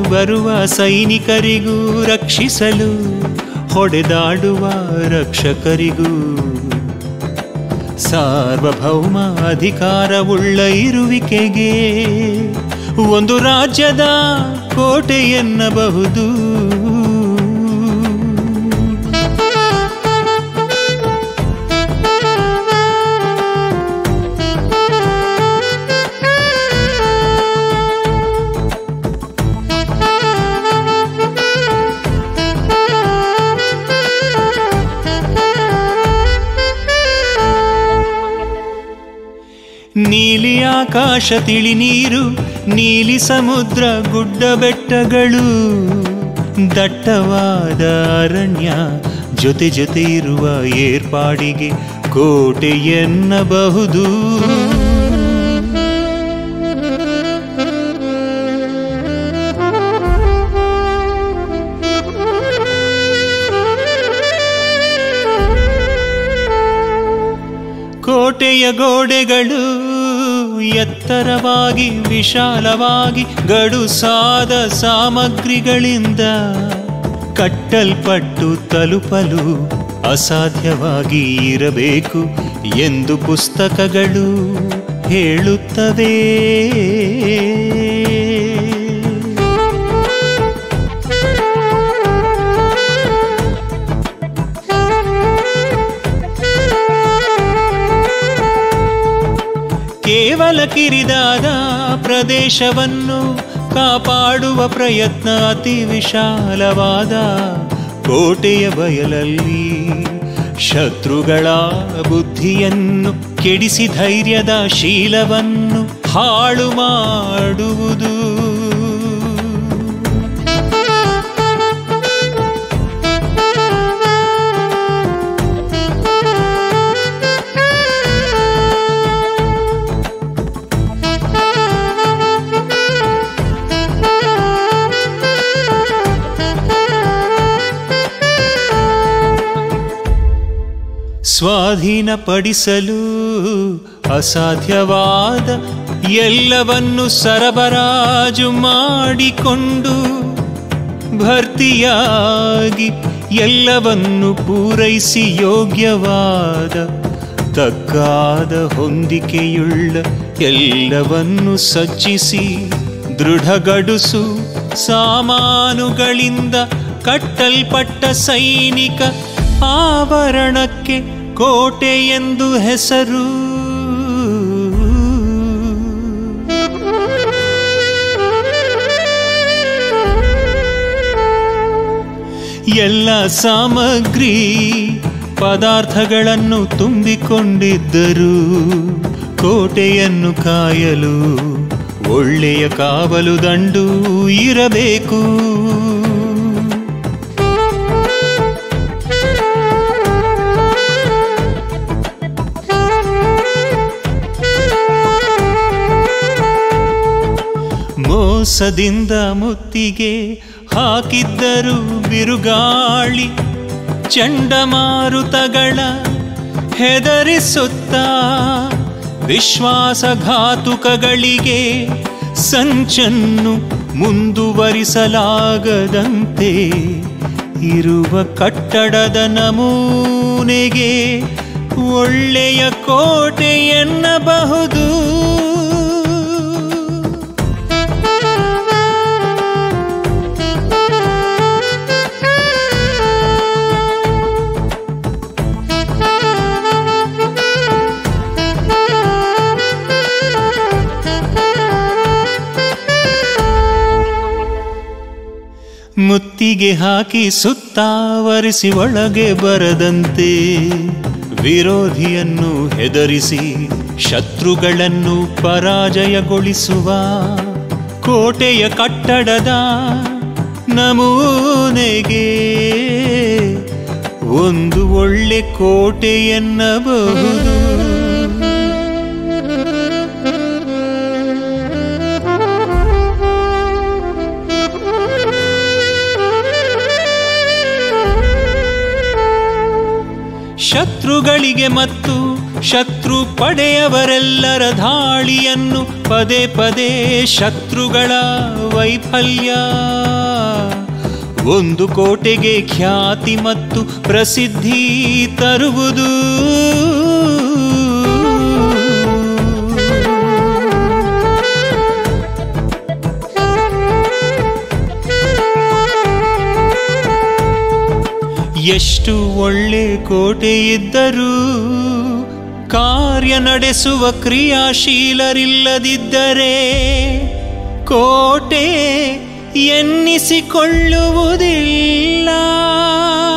ಬರುವ ಸೈನಿಕರಿಗೂ ರಕ್ಷಿಸಲು ಹೊಡೆದಾಡುವ ರಕ್ಷಕರಿಗೂ ಸಾರ್ವಭೌಮ ಅಧಿಕಾರವುಳ್ಳ ಇರುವಿಕೆಗೆ ಒಂದು ರಾಜ್ಯದ ಕೋಟೆ ಎನ್ನಬಹುದು ನೀಲಿ ಆಕಾಶ ತಿಳಿ ನೀರು ನೀಲಿ ಸಮುದ್ರ ಗುಡ್ಡ ಬೆಟ್ಟಗಳು ದಟ್ಟವಾದ ಅರಣ್ಯ ಜೊತೆ ಜೊತೆ ಇರುವ ಏರ್ಪಾಡಿಗೆ ಕೋಟೆ ಎನ್ನಬಹುದು ಕೋಟೆಯ ಗೋಡೆಗಳು ಎತ್ತರವಾಗಿ ವಿಶಾಲವಾಗಿ ಗಡುಸಾದ ಸಾಮಗ್ರಿಗಳಿಂದ ಕಟ್ಟಲ್ಪಟ್ಟು ತಲುಪಲು ಅಸಾಧ್ಯವಾಗಿ ಇರಬೇಕು ಎಂದು ಪುಸ್ತಕಗಳು ಹೇಳುತ್ತವೆ ಕೇವಲ ಕಿರಿದಾದ ಪ್ರದೇಶವನ್ನು ಕಾಪಾಡುವ ಪ್ರಯತ್ನ ಅತಿ ವಿಶಾಲವಾದ ಕೋಟೆಯ ಬಯಲಲ್ಲಿ ಶತ್ರುಗಳ ಬುದ್ಧಿಯನ್ನು ಕೆಡಿಸಿ ಧೈರ್ಯದ ಶೀಲವನ್ನು ಹಾಳು ಮಾಡುವುದು ಸ್ವಾಧೀನಪಡಿಸಲು ಅಸಾಧ್ಯವಾದ ಎಲ್ಲವನ್ನು ಸರಬರಾಜು ಮಾಡಿಕೊಂಡು ಭರ್ತಿಯಾಗಿ ಎಲ್ಲವನ್ನು ಪೂರೈಸಿ ಯೋಗ್ಯವಾದ ತಕ್ಕಾದ ಹೊಂದಿಕೆಯುಳ್ಳ ಎಲ್ಲವನ್ನು ಸಜ್ಜಿಸಿ ದೃಢಗಡುಸು ಸಾಮಾನುಗಳಿಂದ ಕಟ್ಟಲ್ಪಟ್ಟ ಸೈನಿಕ ಆವರಣಕ್ಕೆ ಕೋಟೆ ಎಂದು ಹೆಸರು ಎಲ್ಲ ಸಾಮಗ್ರಿ ಪದಾರ್ಥಗಳನ್ನು ತುಂಬಿಕೊಂಡಿದ್ದರು ಕೋಟೆಯನ್ನು ಕಾಯಲು ಒಳ್ಳೆಯ ಕಾವಲು ದಂಡು ಇರಬೇಕು ಮೋಸದಿಂದ ಮುತ್ತಿಗೆ ಹಾಕಿದ್ದರು ಬಿರುಗಾಳಿ ಚಂಡಮಾರುತಗಳ ಹೆದರಿಸುತ್ತ ವಿಶ್ವಾಸಘಾತುಕಗಳಿಗೆ ಸಂಚನ್ನು ಮುಂದುವರಿಸಲಾಗದಂತೆ ಇರುವ ಕಟ್ಟಡದ ನಮೂನೆಗೆ ಒಳ್ಳೆಯ ಕೋಟೆ ಎನ್ನಬಹುದು ಮುತ್ತಿಗೆ ಹಾಕಿ ಸುತ್ತಾವರಿಸಿ ಒಳಗೆ ಬರದಂತೆ ವಿರೋಧಿಯನ್ನು ಹೆದರಿಸಿ ಶತ್ರುಗಳನ್ನು ಪರಾಜಯಗೊಳಿಸುವ ಕೋಟೆಯ ಕಟ್ಟಡದ ನಮೂನೆಗೆ ಒಂದು ಒಳ್ಳೆ ಕೋಟೆ ಎನ್ನಬಹುದು ಶತ್ರುಗಳಿಗೆ ಮತ್ತು ಶತ್ರು ಶತ್ರು ಪಡೆಯವರೆಲ್ಲರ ಧಾಳಿಯನ್ನು ಪದೇ ಪದೇ ಶತ್ರುಗಳ ವೈಫಲ್ಯ ಒಂದು ಕೋಟೆಗೆ ಖ್ಯಾತಿ ಮತ್ತು ಪ್ರಸಿದ್ಧಿ ತರುವುದು ಎಷ್ಟು ಒಳ್ಳೆ ಕೋಟೆ ಇದ್ದರೂ ಕಾರ್ಯ ನಡೆಸುವ ಕ್ರಿಯಾಶೀಲರಿಲ್ಲದಿದ್ದರೆ ಕೋಟೆ ಎನ್ನಿಸಿಕೊಳ್ಳುವುದಿಲ್ಲ